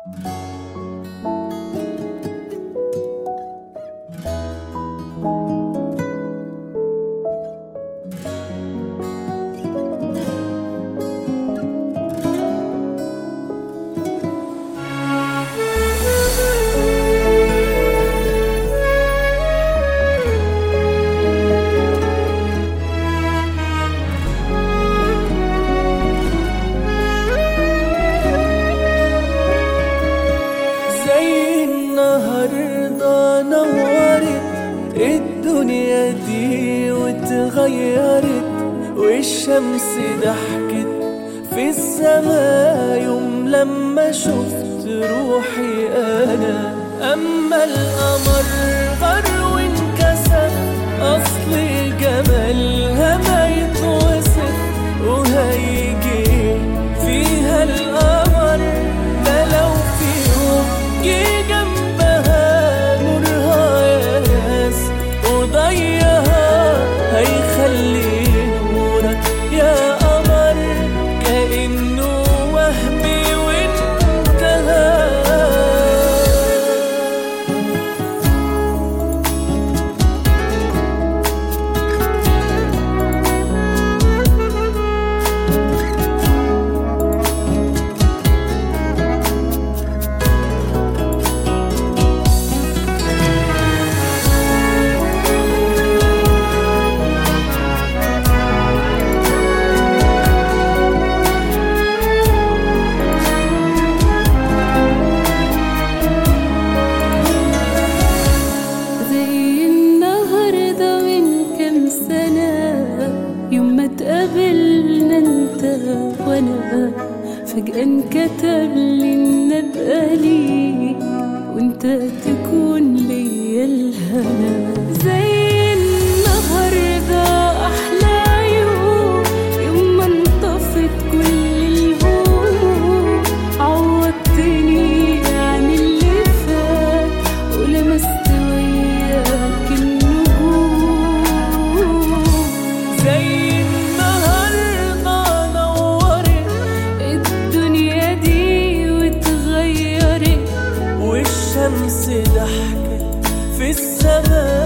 زي النهاردة نورت الدنيا دي واتغيرت والشمس ضحكت في السماء يوم لما شفت روحي أنا أما القمر غر وانكسر أصل جمالها ما يتوصف وهيجي فيها القمر ده لو في يوم جه جنبها نورها يا ناس وضيها هيخلي نورك يا قمر كأنه وهمي وانتهى زي النهاردة من كام سنة يوم ما تقابلنا انت وانا فجأة انكتب لي ان ابقى ليك وانت تكون ليا الهنا زي النهاردة احلى يوم يوم ما انطفت كل الهموم عوضتني عن اللي فات ولمست وياك النجوم زي النهاردة نورت الدنيا دي واتغيرت والشمس ضحكت في السماء